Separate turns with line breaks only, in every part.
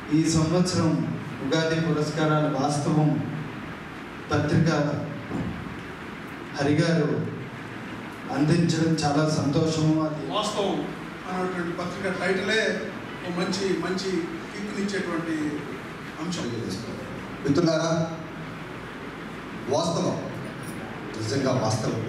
ఈ సంవత్సరం ఉగాది పురస్కారాల వాస్తవం పత్రిక హరిగారు అందించడం చాలా సంతోషము అది
వాస్తవం అనేటువంటి పత్రిక టైటిలే ఒక మంచి మంచి కిక్కునిచ్చేటువంటి అంశం
మిత్రులారా వాస్తవం నిజంగా వాస్తవం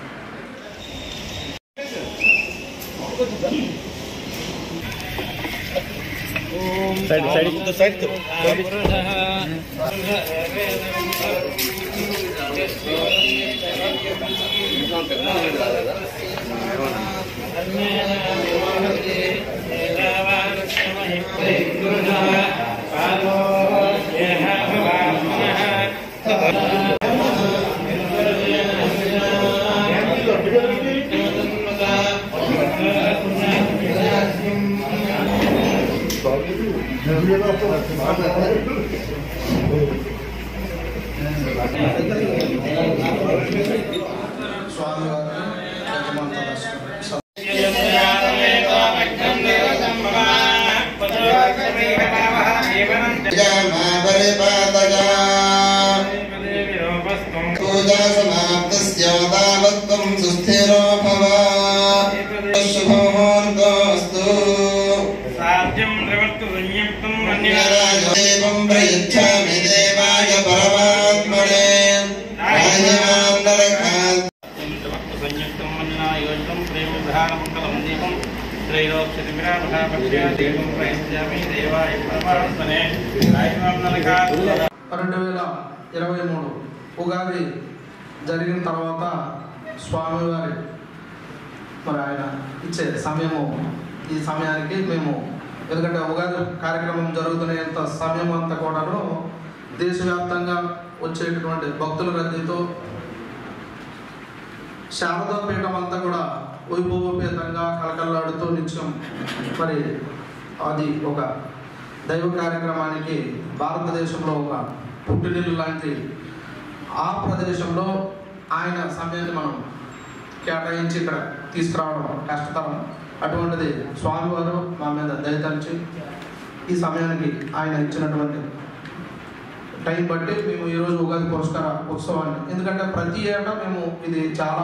స్వామివారు యజమానుల దర్శనం.
పూజా సమాప్తస్యావత్వం సుస్థిరో భవ శుభముహూర్తోస్తు
సాధ్యం ప్రవర్తు సంయుక్తం
దేవం ప్రయచ్ఛామి దేవాయ పరమాత్మనే రాజమాం నరకాత్
సంయుక్తం మన్నాయోజం ప్రేమ ప్రధానమంగళం దీపం త్రైలోక్యతిమిరామహాపక్షాదీపం ప్రయత్యామి దేవాయ పరమాత్మనే రాజమాం నరకాత్
రెండు వేల ఇరవై మూడు ఉగాది జరిగిన తర్వాత స్వామివారి మరి ఆయన ఇచ్చే సమయము ఈ సమయానికి మేము ఎందుకంటే ఉగాది కార్యక్రమం జరుగుతున్నంత సమయం అంతా కూడాను దేశవ్యాప్తంగా వచ్చేటటువంటి భక్తుల రద్దీతో శారదా పీఠం అంతా కూడా వైభవపేతంగా కలకల్లాడుతూ నిత్యం మరి అది ఒక దైవ కార్యక్రమానికి భారతదేశంలో ఒక పుట్టినిల్లు లాంటి ఆ ప్రదేశంలో ఆయన సమయాన్ని మనం కేటాయించి ఇక్కడ తీసుకురావడం కష్టతరం అటువంటిది స్వామివారు మా మీద దయతలిచి ఈ సమయానికి ఆయన ఇచ్చినటువంటి టైం బట్టి మేము ఈరోజు ఉగాది పురస్కార ఉత్సవాన్ని ఎందుకంటే ప్రతి ఏటా మేము ఇది చాలా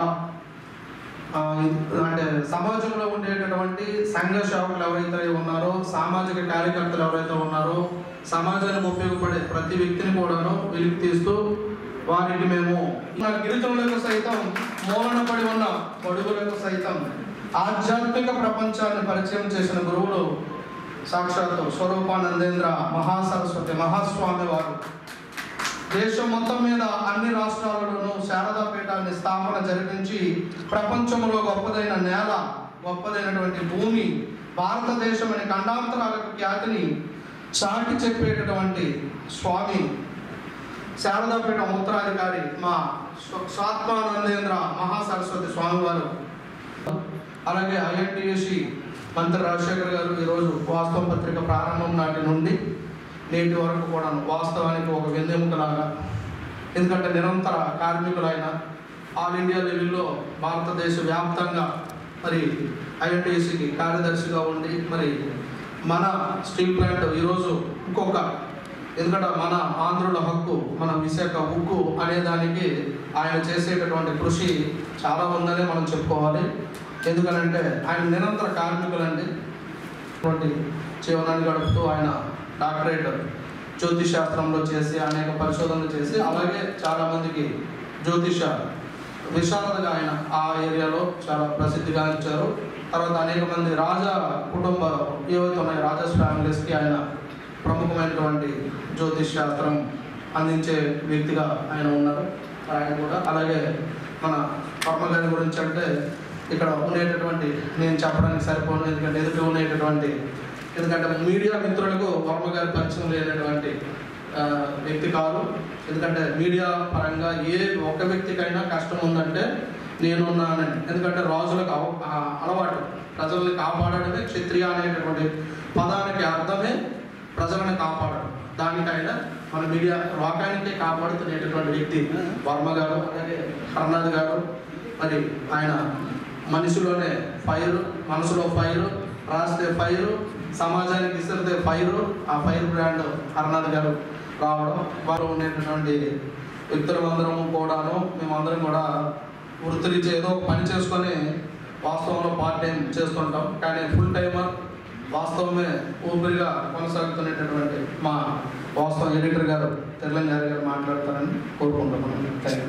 ఆ, ఇది- అంటే సమాజంలో ఉండేటటువంటి సంఘ సేవకులు ఎవరైతే ఉన్నారో సామాజిక కార్యకర్తలు ఎవరైతే ఉన్నారో సమాజానికి ఉపయోగపడే ప్రతి వ్యక్తిని కూడాను వెలికి తీస్తూ వారికి మేము మన గిరిజనులకు సైతం మూలన పడి ఉన్న పొడుగులకు సైతం ఆధ్యాత్మిక ప్రపంచాన్ని పరిచయం చేసిన గురువులు సాక్షాత్తు స్వరూపానందేంద్ర మహాసరస్వతి మహాస్వామి వారు దేశం మొత్తం మీద అన్ని రాష్ట్రాలలోనూ శారదా పీఠాన్ని స్థాపన జరిపించి ప్రపంచంలో గొప్పదైన నేల గొప్పదైనటువంటి భూమి భారతదేశం అనే ఖండాంతరాలకు ఖ్యాతిని చాటి చెప్పేటటువంటి స్వామి శారదాపీఠం ఉత్తరాధికారి మా స్వ- స్వాత్మానందేంద్ర మహాసరస్వతి స్వామివారు అలాగే ఐఎన్టీఎస్సి మంత్రి రాజశేఖర్ గారు ఈరోజు వాస్తవ పత్రిక ప్రారంభం నాటి నుండి నేటి వరకు కూడా వాస్తవానికి ఒక వెన్నెముకలాగా ఎందుకంటే నిరంతర కార్మికులైన ఆల్ ఇండియా లెవెల్లో భారతదేశ వ్యాప్తంగా మరి ఐఎన్టీఎస్సికి కార్యదర్శిగా ఉండి మరి మన స్టీల్ ప్లాంట్ ఈరోజు ఇంకొక ఎందుకంటే మన ఆంధ్రుల హక్కు మన విశాఖ ఉక్కు అనే దానికి ఆయన చేసేటటువంటి కృషి చాలా ఉందని మనం చెప్పుకోవాలి ఎందుకనంటే ఆయన నిరంతర కార్మికులండి అటువంటి జీవనాన్ని గడుపుతూ ఆయన డాక్టరేట్ జ్యోతిష్ శాస్త్రంలో చేసి అనేక పరిశోధనలు చేసి అలాగే చాలామందికి జ్యోతిష విశారదగా ఆయన ఆ ఏరియాలో చాలా ప్రసిద్ధిగా ఇచ్చారు తర్వాత అనేక మంది రాజా కుటుంబ ఏవైతే ఉన్నాయో రాజాస్ ఫ్యామిలీస్కి ఆయన ప్రముఖమైనటువంటి జ్యోతిష్ శాస్త్రం అందించే వ్యక్తిగా ఆయన ఉన్నారు ఆయన కూడా అలాగే మన పద్మగారి గురించి అంటే ఇక్కడ ఉండేటటువంటి నేను చెప్పడానికి సరిపోను ఎందుకంటే ఎదుటి ఉండేటటువంటి ఎందుకంటే మీడియా మిత్రులకు వర్మ గారి పరిచయం లేనటువంటి ఆ, వ్యక్తి కాదు ఎందుకంటే మీడియా పరంగా ఏ ఒక్క వ్యక్తికైనా కష్టం ఉందంటే నేనున్నానని ఎందుకంటే రాజులకు అవ- ఆ, అలవాటు ప్రజల్ని కాపాడడమే క్షత్రియ అనేటటువంటి పదానికి అర్థమే ప్రజలను కాపాడడం దానికైనా మన మీడియా లోకానికి కాపాడుతున్నటువంటి వ్యక్తి వర్మ గారు అలాగే హర్నాథ్ గారు మరి ఆయన మనిషిలోనే ఫైర్ మనసులో ఫైర్ రాస్తే ఫైర్ సమాజానికి ఇస్తే ఫైర్ ఆ ఫైర్ బ్రాండ్ హర్నాథ్ గారు రావడం వారు ఉండేటటువంటి వ్యక్తులందరం కూడాను మేమందరం కూడా వృత్తిరీత్యా ఏదో ఒక పని చేసుకొని వాస్తవంలో పార్ట్ టైం చేస్తుంటాం కానీ ఫుల్ టైమర్ వాస్తవమే ఊపిరిగా కొనసాగుతున్నటువంటి మా వాస్తవం ఎడిటర్ గారు తెల్లం గారి గారు మాట్లాడతారని కోరుకుంటున్నాను థ్యాంక్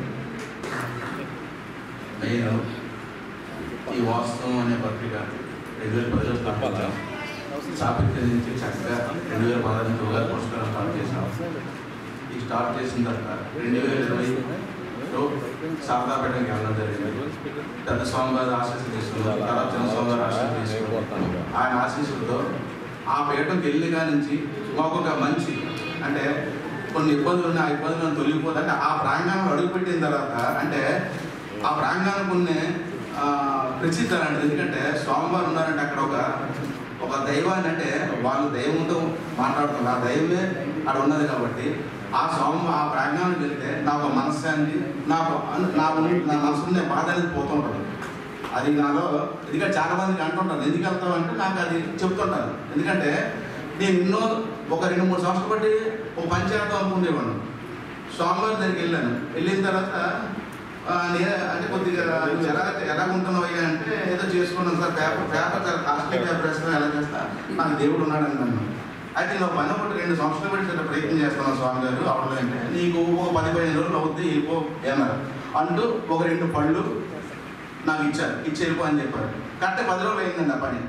యూ
నేను ఈ వాస్తవం అనే పత్రిక రెండు వేల పదిలో తప్పదా సాపిత్ర నుంచి చక్కగా రెండు వేల పదహారు ఉగాది పురస్కారం స్టార్ట్ చేశాం ఈ స్టార్ట్ చేసిన తర్వాత రెండు వేల ఇరవైలో శారదాపేటకి వెళ్ళడం జరిగింది పెద్ద స్వామివారి ఆశీస్సులు తీసుకున్నాం తర్వాత చిన్న స్వామివారి ఆశీస్సులు తీసుకున్నాం ఆయన ఆశీస్సులతో ఆ పీఠంకి వెళ్ళి కాడి నుంచి మాకు ఒక మంచి అంటే కొన్ని ఇబ్బందులు ఉన్నాయి ఆ ఇబ్బందులను తొలగిపోతే అంటే ఆ ప్రాంగణం అడుగుపెట్టిన తర్వాత అంటే ఆ ప్రాంగణానికి కొన్ని ప్రసిద్ధి అలాంటిది ఎందుకంటే స్వామివారు ఉన్నారంటే అక్కడ ఒక ఒక దైవాన్ని అంటే వాళ్ళు దైవంతో మాట్లాడుతున్నారు ఆ దైవమే అక్కడ ఉన్నది కాబట్టి ఆ స్వామి ఆ ప్రాంగణానికి వెళ్తే నాకు మనశ్శాంతి నాకు అను- నా ఉన్న- నా మనసున్న బాధ అనేది పోతుంటుంది అది నాలో ఎందుకంటే చాలా మందికి అంటుంటాను ఎందుకు వెళ్తావు అంటే నాకు అది చెప్తుంటాను ఎందుకంటే నేను ఎన్నో ఒక రెండు మూడు సంవత్సరాలు బట్టి ఒక పని చేద్దాం అనుకునేవాడు స్వామివారి దగ్గరికి వెళ్ళాను వెళ్ళిన తర్వాత ఆ, నేను అంటే కొద్దిగా నువ్వు ఎలా ఎలా ఉంటున్నావు అయ్యా అంటే ఏదో చేసుకున్నాను సార్ పేపర్ పేపర్ చాలా కాస్ట్లీ పేపర్ వేస్తాను ఎలా చేస్తా నాకు దేవుడు ఉన్నాడు నన్ను అయితే నువ్వు పని ఒకటి రెండు సంవత్సరాలు పెట్టి ఇట్లా ప్రయత్నం చేస్తున్నావు స్వామి గారు అవడం అంటే నీకు ఒక పది పదిహేను రోజులు అవుద్ది వెళ్ళిపో ఏమన్నారు అంటూ ఒక రెండు పళ్ళు నాకు ఇచ్చారు ఇచ్చి వెళ్ళిపో అని చెప్పారు కరెక్ట్ పది రోజులు అయిందండి ఆ పని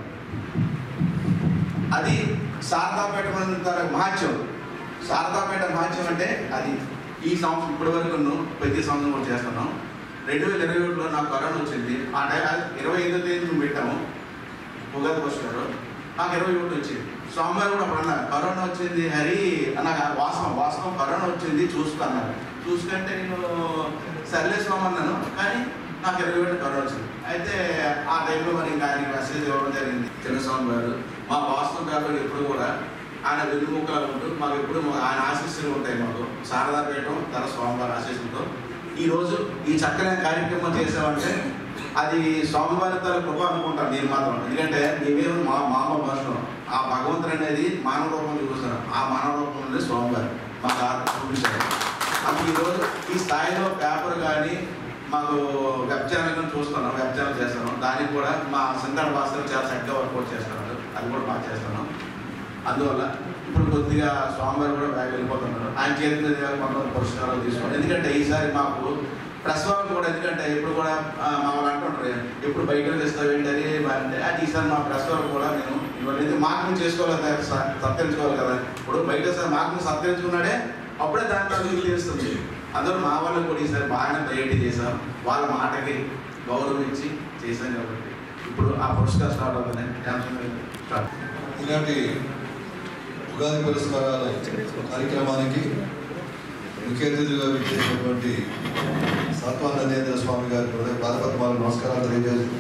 అది శారదాపేట మన మహాత్యం శారదాపేట మహాత్యం అంటే అది ఈ సంవత్సరం ఇప్పటి వరకు నువ్వు ప్రతి సంవత్సరం కూడా చేస్తున్నాం రెండు వేల ఇరవై ఒకటిలో నాకు కరోనా వచ్చింది ఆ టైం ఇరవై ఐదో తేదీ మేము పెట్టాము ఉగాది వస్తున్నారు నాకు ఇరవై ఒకటి వచ్చింది స్వామివారు కూడా అప్పుడు అన్నారు కరోనా వచ్చింది హరి నాకు ఆ వాసన వాసన కరోనా వచ్చింది చూసుకో అన్నారు చూసుకుంటే నేను సర్లే స్వామి అన్నాను కానీ నాకు ఇరవై ఒకటి కరోనా వచ్చింది అయితే ఆ టైంలో మరి ఇంకా ఆయనకి మెసేజ్ ఇవ్వడం జరిగింది చిన్నస్వామి గారు మా వాస్తవం పేపర్ ఎప్పుడు కూడా ఆయన వెన్నుముక్కలు ఉంటూ మాకు ఎప్పుడు మా- ఆయన ఆశీస్సులు ఉంటాయి మాకు శారదాపేటం తన స్వామివారి ఆశీస్సులతో ఈ రోజు ఈ చక్కని కార్యక్రమం చేసామంటే అది స్వామివారి తల కృప అనుకుంటాను నేను మాత్రం ఎందుకంటే మేమేమో మా మామ భాషలో ఆ భగవంతుడు అనేది మానవ రూపం చూపిస్తారు ఆ మానవ రూపం అనేది స్వామివారు మాకు ఆ చూపించారు అప్పుడు ఈరోజు ఈ స్థాయిలో పేపర్ కానీ మాకు వెబ్ ఛానల్ కానీ చూస్తున్నాం వెబ్ ఛానల్ చేస్తున్నాం దానికి కూడా మా శంకర భాస్కర్ చాలా చక్కగా వర్కౌట్ చేస్తున్నారు అది కూడా బాగా చేస్తున్నాం అందువల్ల ఇప్పుడు కొద్దిగా స్వామివారు కూడా బ్యాగ్ వెళ్ళిపోతున్నారు ఆయన చేతి మీద కొంతమంది పురస్కారాలు తీసుకోండి ఎందుకంటే ఈసారి మాకు ప్రెస్ వాళ్ళు కూడా ఎందుకంటే ఇప్పుడు కూడా ఆ, మా వాళ్ళు అంటుంటారు ఎప్పుడు బయట తెస్తావు ఏంటని అంటే అది ఈసారి మా ప్రెస్ వాళ్ళు కూడా నేను ఇవన్నీ మార్కులు చేసుకోవాలి కదా స- సత్కరించుకోవాలి కదా ఇప్పుడు బయట సార్ మార్కులు సత్కరించుకున్నాడే అప్పుడే దాంట్లో మీకు తెలుస్తుంది అందరూ మా వాళ్ళు కూడా ఈసారి బాగానే ప్రయారిటీ చేశాం వాళ్ళ మాటకి గౌరవం ఇచ్చి చేశాం కాబట్టి ఇప్పుడు ఆ పురస్కారం స్టార్ట్ అవుతుంది స్టార్ట్
ఇలాంటి ఉగాది పురస్కారాల కార్యక్రమానికి ముఖ్య అతిథిగా విచ్చేసినటువంటి సత్వానందేంద్ర స్వామి గారి హృదయ పాదపద్మాలకు నమస్కారాలు తెలియజేస్తూ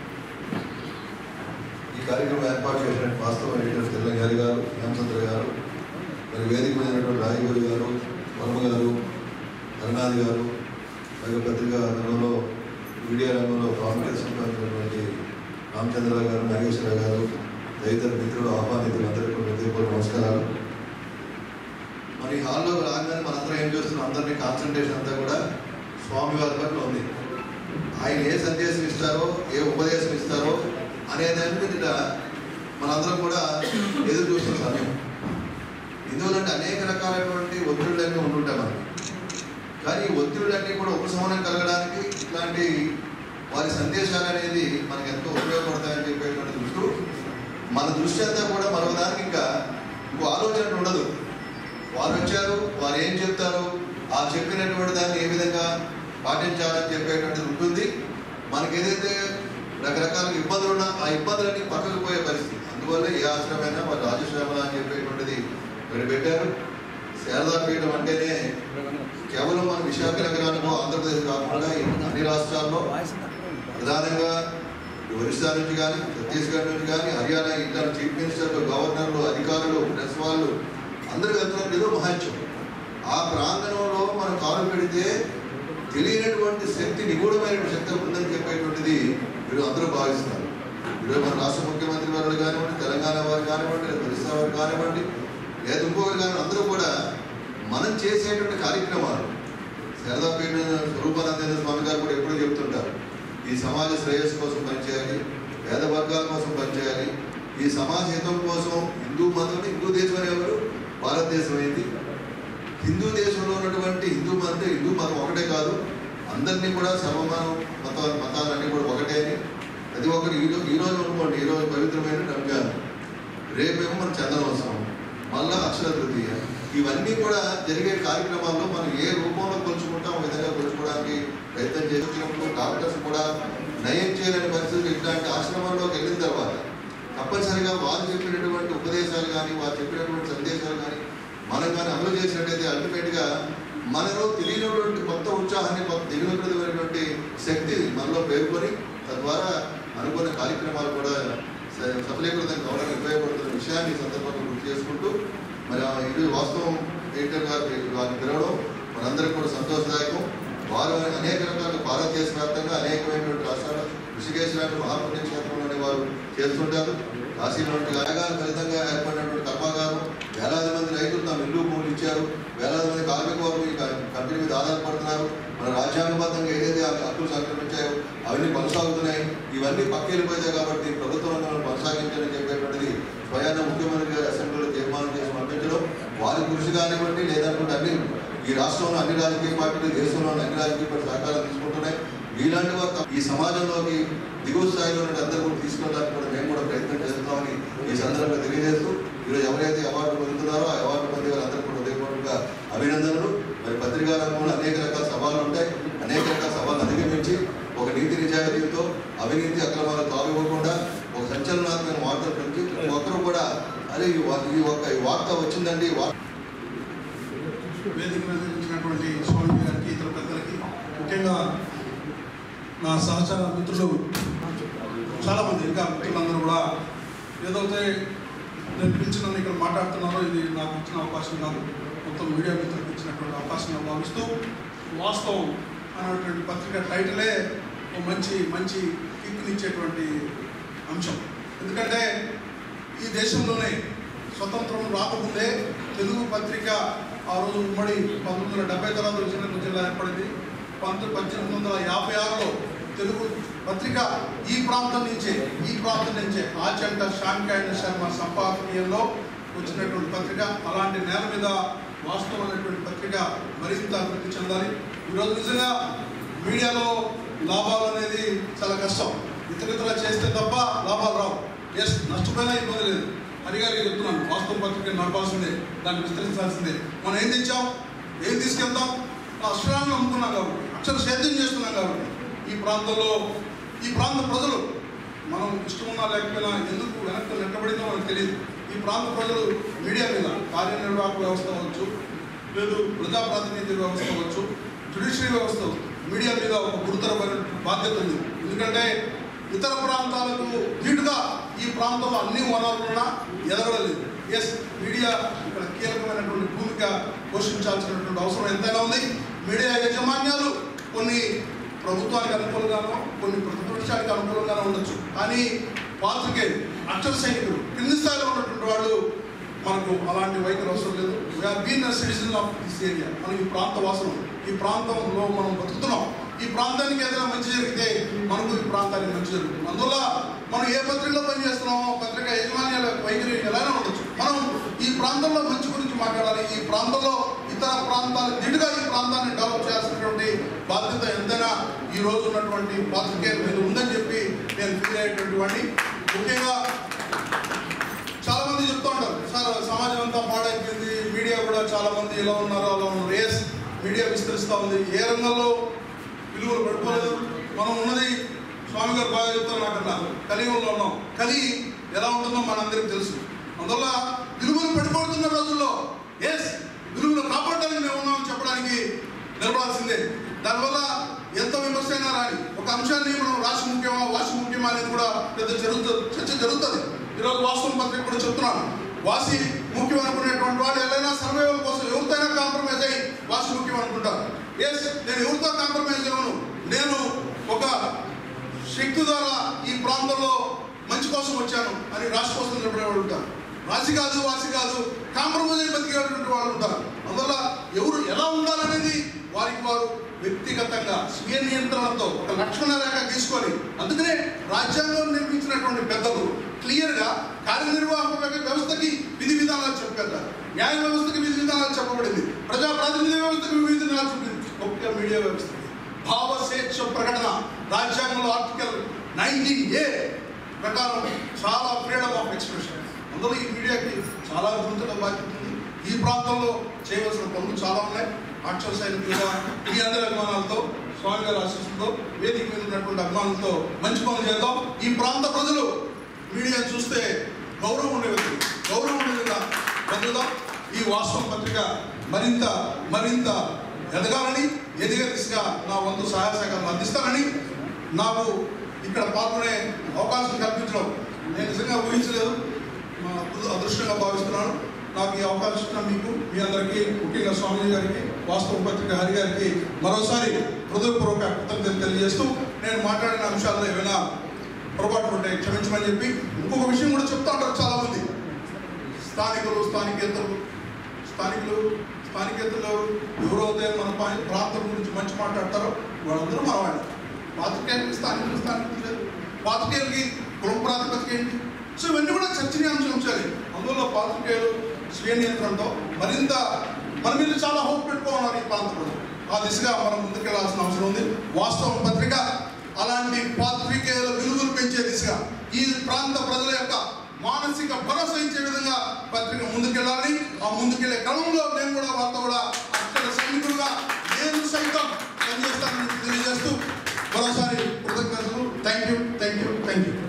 ఈ కార్యక్రమం ఏర్పాటు చేసిన వాస్తవ ఎడిటర్ తెల్ల గారి గారు హేమచంద్ర గారు మరి వేదిక మీద ఉన్నటువంటి రాయగూరి గారు వర్మ గారు హరినాథ్ గారు మరియు పత్రికా రంగంలో మీడియా రంగంలో ప్రాముఖ్యత సంపాదించినటువంటి రామచంద్ర గారు నాగేశ్వర గారు తదితర మిత్రులు ఆహ్వానితులు అందరికీ కూడా హృదయపూర్వక నమస్కారాలు మరి హాల్లో రాగానే మనందరం ఏం చేస్తున్నాం అందరినీ కాన్సన్ట్రేషన్ అంతా కూడా స్వామివారి పట్ల ఉంది ఆయన ఏ సందేశం ఇస్తారో ఏ ఉపదేశం ఇస్తారో అనే దాని మీద మనందరం కూడా ఎదురు చూస్తున్న సమయం ఎందువలంటే అనేక రకాలైనటువంటి ఒత్తిళ్ళన్నీ ఉంటుంటాయి మనకి కానీ ఈ ఒత్తిళ్ళన్నీ కూడా ఉపశమనం కలగడానికి ఇట్లాంటి వారి సందేశాలు అనేది మనకు ఎంతో ఉపయోగపడతాయని చెప్పేటువంటి దృష్టి మన దృష్టి అంతా కూడా మరొకదానికి ఇంకా ఇంకో ఆలోచన ఉండదు వారు వచ్చారు వారు ఏం చెప్తారు ఆ చెప్పినటువంటి దాన్ని ఏ విధంగా పాటించాలని చెప్పేటువంటిది ఉంటుంది మనకి ఏదైతే రకరకాల ఇబ్బందులు ఉన్నా ఆ ఇబ్బందులన్నీ పక్కకు పోయే పరిస్థితి అందువల్ల ఏ ఆశ్రమైనా వారు రాజశ్రమ అని చెప్పేటువంటిది ఇక్కడ పెట్టారు శారదాపీఠం అంటేనే కేవలం మన విశాఖ నగరానికో ఆంధ్రప్రదేశ్ కాకుండా ఈ అన్ని రాష్ట్రాల్లో ప్రధానంగా ఒరిస్సా నుంచి కానీ ఛత్తీస్గఢ్ నుంచి కానీ హర్యానా ఇట్లా చీఫ్ మినిస్టర్లు గవర్నర్లు అధికారులు ప్రెస్ వాళ్ళు అందరూ వెళ్తున్నారు ఏదో మహత్యం ఆ ప్రాంగణంలో మనం కాలు పెడితే తెలియనటువంటి శక్తి నిగూఢమైన శక్తి ఉందని చెప్పేటువంటిది వీళ్ళు అందరూ భావిస్తున్నారు ఈరోజు మన రాష్ట్ర ముఖ్యమంత్రి వారు కానివ్వండి తెలంగాణ వారు కానివ్వండి లేదా ఒరిస్సా వారు కానివ్వండి లేదా ఇంకొకరు కానివ్వండి అందరూ కూడా మనం చేసేటువంటి కార్యక్రమాలు శారదాపేట స్వరూపానందేంద్ర స్వామి గారు కూడా ఎప్పుడూ చెప్తుంటారు ఈ సమాజ శ్రేయస్సు కోసం పనిచేయాలి పేద వర్గాల కోసం పనిచేయాలి ఈ సమాజ హితం కోసం హిందూ మతం హిందూ దేశం అనేవారు భారతదేశం అయింది హిందూ దేశంలో ఉన్నటువంటి హిందూ మతం హిందూ మతం ఒకటే కాదు అందరినీ కూడా సర్వమానం మత మతాలన్నీ కూడా ఒకటే అని ప్రతి ఒక్కరు ఈ రోజు ఈ రోజు అనుకోండి ఈ రోజు పవిత్రమైన రంజాన్ రేపేమో మన చందనోత్సవం మళ్ళా అక్షర తృతీయ ఇవన్నీ కూడా జరిగే కార్యక్రమాల్లో మనం ఏ రూపంలో కొలుచుకుంటాం ఆ విధంగా కొలుచుకోవడానికి ప్రయత్నం చేసినప్పుడు డాక్టర్స్ కూడా నయం చేయలేని పరిస్థితులు ఇట్లాంటి ఆశ్రమంలోకి వెళ్ళిన తర్వాత తప్పనిసరిగా వారు చెప్పినటువంటి ఉపదేశాలు కానీ వారు చెప్పినటువంటి సందేశాలు కానీ మనం కానీ అమలు చేసినట్టయితే అల్టిమేట్గా మనలో తెలియనటువంటి కొత్త ఉత్సాహాన్ని కొత్త దిగునటువంటి శక్తి మనలో పేర్కొని తద్వారా అనుకున్న కార్యక్రమాలు కూడా స- సఫలీకృతం కావడానికి ఉపయోగపడుతున్న విషయాన్ని ఈ సందర్భంగా గుర్తు చేసుకుంటూ మరి ఆ ఈరోజు వాస్తవం ఎడిటర్ గారు వారిని పిలవడం మనందరికీ కూడా సంతోషదాయకం వారు అనేక రకాల భారతదేశ వ్యాప్తంగా అనేకమైనటువంటి రాష్ట్రాలు ఋషికేశ్ లాంటి మహాపుణ్య క్షేత్రంలోని వారు చేస్తుంటారు కాశీలో వంటి యాగాల ఫలితంగా ఏర్పడినటువంటి కర్మాగారం వేలాది మంది రైతులు తమ ఇల్లు భూములు ఇచ్చారు వేలాది మంది కార్మిక వర్గం ఈ క- కంపెనీ మీద ఆధారపడుతున్నారు మన రాజ్యాంగబద్ధంగా ఏదైతే ఆ హక్కులు సంక్రమించాయో అవన్నీ కొనసాగుతున్నాయి ఇవన్నీ పక్కెళ్ళిపోయాయి కాబట్టి ప్రభుత్వం రంగంలో కొనసాగించాలని చెప్పేటువంటిది స్వయాన ముఖ్యమంత్రి గారు అసెంబ్లీలో తీర్మానం చేసి పంపించడం వారి కృషి కానివ్వండి లేదనుకుంటే అన్ని ఈ రాష్ట్రంలో అన్ని రాజకీయ పార్టీలు దేశంలో అన్ని రాజకీయ పార్టీలు సహకారం తీసుకుంటున్నాయి మీలాంటి వారు తప్ప- ఈ సమాజంలోకి దిగువ స్థాయిలో ఉన్న అందరూ కూడా తీసుకెళ్ళడానికి కూడా మేము కూడా ప్రయత్నం చేస్తామని ఈ సందర్భంగా తెలియజేస్తూ ఈరోజు ఎవరైతే అవార్డు పొందుతున్నారో ఆ అవార్డు పొందే వారందరూ కూడా హృదయపూర్వకంగా అభినందనలు మరి పత్రికా రంగంలో అనేక రకాల సవాళ్ళు ఉంటాయి అనేక రకాల సవాళ్ళు అధిగమించి ఒక నీతి నిజాయితీతో అవినీతి అక్రమాలు తావివ్వకుండా ఒక సంచలనాత్మకమైన వార్తలు పెంచి ప్రతి ఒక్కరు కూడా అరే ఈ వా- ఈ ఒక్క ఈ వార్త వచ్చిందండి ఈ వార్త
వేదిక మీద ఇచ్చినటువంటి స్వామి గారికి ఇతర పెద్దలకి ముఖ్యంగా నా సహచర మిత్రులు చాలామంది ఇంకా మిత్రులందరూ కూడా ఏదైతే నేను పిలిచి నన్ను ఇక్కడ మాట్లాడుతున్నారో ఇది నాకు ఇచ్చిన అవకాశం కాదు మొత్తం మీడియా మిత్రులకు ఇచ్చినటువంటి అవకాశంగా భావిస్తూ వాస్తవం అనేటువంటి పత్రిక టైటిలే ఒక మంచి మంచి కిక్నిచ్చేటువంటి అంశం ఎందుకంటే ఈ దేశంలోనే స్వతంత్రం రాకముందే తెలుగు పత్రిక ఆ రోజు ఉమ్మడి పంతొమ్మిది వందల డెబ్బై తర్వాత విజయనగరం జిల్లా ఏర్పడింది పంతొమ్మిది పద్దెనిమిది వందల యాభై ఆరులో తెలుగు పత్రిక ఈ ప్రాంతం నుంచే ఈ ప్రాంతం నుంచే ఆచంట శాంకాయన శర్మ సంపాదకీయంలో వచ్చినటువంటి పత్రిక అలాంటి నేల మీద వాస్తవమైనటువంటి పత్రిక మరింత అభివృద్ధి చెందాలి ఈరోజు నిజంగా మీడియాలో లాభాలు అనేది చాలా కష్టం ఇతరితర చేస్తే తప్ప లాభాలు రావు ఎస్ నష్టపోయినా ఇబ్బంది లేదు హరిగారికి చెప్తున్నాను వాస్తవ పత్రిక నడపాల్సిందే దాన్ని విస్తరించాల్సిందే మనం ఏం తెచ్చాం ఏం తీసుకెళ్తాం అక్షరాలను అమ్ముకున్నాం కాబట్టి అక్షర సేద్యం చేస్తున్నాం కాబట్టి ఈ ప్రాంతంలో ఈ ప్రాంత ప్రజలు మనం ఇష్టమున్నా లేకపోయినా ఎందుకు వెనక్కి నెట్టబడిందో మనకు తెలియదు ఈ ప్రాంత ప్రజలు మీడియా మీద కార్యనిర్వాహక వ్యవస్థ అవ్వచ్చు లేదు ప్రజాప్రాతినిధ్య వ్యవస్థ అవ్వచ్చు జ్యుడిషియరీ వ్యవస్థ మీడియా మీద ఒక గురుతరమైన బాధ్యత ఉంది ఎందుకంటే ఇతర ప్రాంతాలకు ధీటుగా ఈ ప్రాంతంలో అన్ని వనరులున్నా ఎదగలేదు ఎస్ మీడియా ఇక్కడ కీలకమైనటువంటి భూమిక పోషించాల్సినటువంటి అవసరం ఎంతైనా ఉంది మీడియా యాజమాన్యాలు కొన్ని ప్రభుత్వానికి అనుకూలంగానో కొన్ని ప్రతిపక్షానికి అనుకూలంగానో ఉండొచ్చు కానీ పాత్రికేయులు అక్షర సైనికులు కింది స్థాయిలో ఉన్నటువంటి వాళ్ళు మనకు అలాంటి వైఖరి అవసరం లేదు we are been citizen of this area మనం ఈ ప్రాంత వాసులు ఈ ప్రాంతంలో మనం బతుకుతున్నాం ఈ ప్రాంతానికి ఏదైనా మంచి జరిగితే మనకు ఈ ప్రాంతానికి మంచి జరుగుతుంది అందువల్ల మనం ఏ పత్రికలో పనిచేస్తున్నామో పత్రిక యజమాన్యాల వైఖరి ఎలానే ఉండొచ్చు మనం ఈ ప్రాంతంలో మంచి గురించి మాట్లాడాలి ఈ ప్రాంతంలో ఇతర ప్రాంతాలు దిటుగా ఈ ప్రాంతాన్ని డెవలప్ చేయాల్సినటువంటి బాధ్యత ఎంతైనా ఈ రోజు ఉన్నటువంటి పాత్రికేయుల మీద ఉందని చెప్పి నేను ఫీల్ అయ్యేటువంటి వాడిని ముఖ్యంగా చాలా మంది చెప్తూ ఉంటారు సార్ సమాజం అంతా పాడైపోయింది మీడియా కూడా చాలా మంది ఇలా ఉన్నారు అలా ఉన్నారు ఎస్ మీడియా విస్తరిస్తూ ఉంది ఏ రంగంలో విలువలు పడిపోలేదు మనం ఉన్నది స్వామి గారు బాగా చెప్తారు నాకన్నా కలియుగంలో ఉన్నాం కలి ఎలా ఉంటుందో మనందరికీ తెలుసు అందువల్ల విలువలు పడిపోతున్న రోజుల్లో ఎస్ విలువలు కాపాడడానికి మేము ఉన్నామని చెప్పడానికి నిలబడాల్సిందే దానివల్ల ఎంత విమర్శ అయినా రాని ఒక అంశాన్ని మనం రాసి ముఖ్యమా వాసి ముఖ్యమా అనేది కూడా పెద్ద జరుగుతుంది చర్చ జరుగుతుంది ఈరోజు వాస్తవం పత్రిక కూడా చెప్తున్నాను వాసి ముఖ్యం అనుకునేటువంటి వాడు ఎవరైనా సర్వైవల్ కోసం ఎవరితోనైనా కాంప్రమైజ్ అయ్యి వాసి ముఖ్యం అనుకుంటారు ఎస్ నేను ఎవరితో కాంప్రమైజ్ అవ్వను నేను ఒక శక్తి ద్వారా ఈ ప్రాంతంలో మంచి కోసం వచ్చాను అని రాశి కోసం నిలబడేవాళ్ళు ఉంటారు రాశి కాదు వాసి కాదు కాంప్రమైజ్ అయి బతికేటువంటి వాళ్ళు ఉంటారు అందువల్ల ఎవరు ఎలా ఉండాలనేది వారికి వారు వ్యక్తిగతంగా స్వీయ నియంత్రణతో ఒక లక్షణ రేఖ తీసుకొని అందుకనే రాజ్యాంగం నిర్మించినటువంటి పెద్దలు క్లియర్గా కార్యనిర్వాహక వ్యవస్థకి విధి విధానాలు చెప్పారు న్యాయ వ్యవస్థకి విధి విధానాలు చెప్పబడింది ప్రజా ప్రాతినిధ్య వ్యవస్థకి విధి విధానాలు చెప్పింది ఒక్క మీడియా వ్యవస్థ భావ స్వేచ్ఛ ప్రకటన రాజ్యాంగంలో ఆర్టికల్ నైన్టీన్ ఏ ప్రకారం చాలా ఫ్రీడమ్ ఆఫ్ ఎక్స్ప్రెషన్ అందులో ఈ మీడియాకి చాలా గుంతల బాధ్యత ఉంది ఈ ప్రాంతంలో చేయవలసిన పనులు చాలా ఉన్నాయి అక్షర సైనికులుగా మీ అందరి అభిమానాలతో స్వామి గారి ఆశీస్సులతో వేదిక మీద ఉన్నటువంటి అభిమానులతో మంచి పనులు చేద్దాం ఈ ప్రాంత ప్రజలు మీడియా చూస్తే గౌరవం ఉండే వ్యక్తులు గౌరవం ఉండే విధంగా పొందుదాం ఈ వాస్తవం పత్రిక మరింత మరింత ఎదగాలని ఎదిగే దిశగా నా వంతు సహాయ సహకారాలు అందిస్తానని నాకు ఇక్కడ పాల్గొనే అవకాశం కల్పించడం నేను నిజంగా ఊహించలేదు మా అదృ- అదృష్టంగా భావిస్తున్నాను నాకు ఈ అవకాశం ఇచ్చిన మీకు మీ అందరికీ ముఖ్యంగా స్వామిజీ గారికి వాస్తవ పత్రిక హరి గారికి మరోసారి హృదయపూర్వక కృతజ్ఞతలు తెలియజేస్తూ నేను మాట్లాడిన అంశాల్లో ఏమైనా పొరపాటు ఉంటే క్షమించమని చెప్పి ఇంకొక విషయం కూడా చెప్తా ఉంటారు చాలా మంది స్థానికులు స్థానికేతరులు స్థానికులు స్థానికేతరులు ఎవరు ఎవరైతే మన పా- ప్రాంతం గురించి మంచి మాట్లాడతారో వాళ్ళందరూ మన వాళ్ళు పాత్రికేయులకి స్థానికులు స్థానికులు లేదు పాత్రికేయులకి కులం ప్రాతిపదిక ఏంటి సో ఇవన్నీ కూడా చర్చనీయాంశం ఉంచాలి అందువల్ల పాత్రికేయులు స్వీయ నియంత్రణతో మరింత మన మీద చాలా హోప్ పెట్టుకోవాలి ఈ ప్రాంత ప్రజలు ఆ దిశగా మనం ముందుకెళ్లాల్సిన అవసరం ఉంది వాస్తవం పత్రిక అలాంటి పాత్రికేయుల విలువలు పెంచే దిశగా ఈ ప్రాంత ప్రజల యొక్క మానసిక భరోసా ఇచ్చే విధంగా పత్రిక ముందుకెళ్ళాలి ఆ ముందుకెళ్లే క్రమంలో నేను కూడా వారితో కూడా అక్షర సైనికులుగా నేను సైతం పనిచేస్తానని తెలియజేస్తూ మరోసారి కృతజ్ఞతలు thank you thank you thank you